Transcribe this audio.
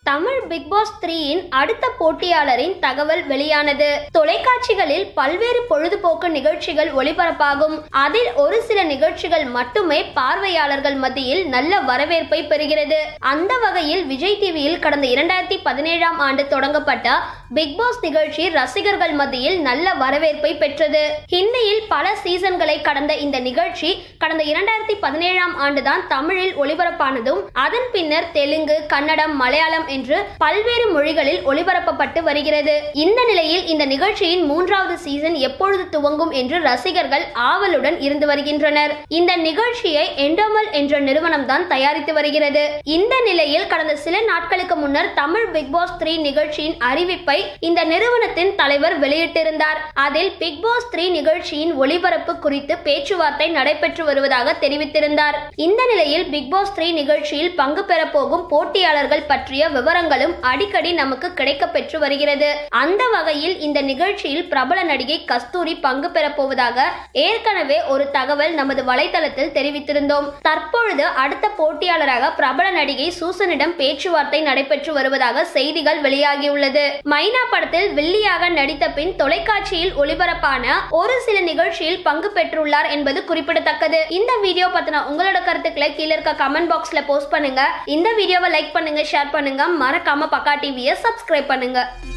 Tamil big pass த்ரீயின் அடுத்த போட்டியாளரின் தகவல் வெளியானது தொலைக்காட்சிகளில் பல்வேறு பொழுதுபோக்கு நிகழ்ச்சிகள் ஒளிபரப்பாகும் அதில் ஒரு சில நிகழ்ச்சிகள் மட்டுமே பார்வையாளர்கள் மத்தியில் நல்ல வரவேற்பை பெறுகிறது அந்த வகையில் விஜய் டிவியில் கடந்த இரண்டாயிரத்தி பதினேழாம் ஆண்டு தொடங்கப்பட்ட பிக் பாஸ் நிகழ்ச்சி ரசிகர்கள் மத்தியில் நல்ல வரவேற்பை பெற்றது ஹிந்தியில் பல சீசன்களை கடந்த இந்த நிகழ்ச்சி கடந்த இரண்டாயிரத்தி பதினேழாம் ஆண்டுதான் தமிழில் ஒளிபரப்பானதும் அதன் பின்னர் தெலுங்கு கன்னடம் மலையாளம் என்று பல்வேறு மொழிகளில் ஒளிபரப்பப்பட்டு வருகிறது இந்த நிலையில் இந்த நிகழ்ச்சியின் மூன்றாவது சீசன் எப்பொழுது துவங்கும் என்று ரசிகர்கள் ஆவலுடன் இருந்து வருகின்றனர் இந்த நிகழ்ச்சியை எண்டோமல் என்ற நிறுவனம் தான் தயாரித்து வருகிறது இந்த நிலையில் கடந்த சில நாட்களுக்கு முன்னர் தமிழ் பிக் பாஸ் த்ரீ நிகழ்ச்சியின் அறிவிப்பை இந்த நிறுவனத்தின் தலைவர் வெளியிட்டிருந்தார் அதில் பிக் பாஸ் த்ரீ நிகழ்ச்சியின் ஒளிபரப்பு குறித்து பேச்சுவார்த்தை நடைபெற்று வருவதாக தெரிவித்திருந்தார் இந்த நிலையில் பிக் பாஸ் த்ரீ நிகழ்ச்சியில் பங்கு பெற போகும் போட்டியாளர்கள் பற்றிய விவரங்களும் அடிக்கடி நமக்கு கிடைக்க பெற்று வருகிறது அந்த வகையில் இந்த நிகழ்ச்சியில் பிரபல நடிகை கஸ்தூரி பங்கு பெற போவதாக ஏற்கனவே ஒரு தகவல் நமது வலைதளத்தில் தெரிவித்திருந்தோம் தற்பொழுது அடுத்த போட்டியாளராக பிரபல நடிகை சூசனிடம் பேச்சுவார்த்தை நடைபெற்று வருவதாக செய்திகள் வெளியாகியுள்ளது மைனா படத்தில் வில்லியாக நடித்த பின் தொலைக்காட்சியில் ஒளிபரப்பான ஒரு சில நிகழ்ச்சியில் பங்கு பெற்றுள்ளார் என்பது குறிப்பிடத்தக்கது இந்த வீடியோ பத்தின உங்களோட கருத்துக்களை கீழே இருக்க கமெண்ட் பாக்ஸ்ல போஸ்ட் பண்ணுங்க இந்த வீடியோவை லைக் பண்ணுங்க ஷேர் பண்ணுங்க மறக்காம பக்கா டிவியை சப்ஸ்கிரைப் பண்ணுங்க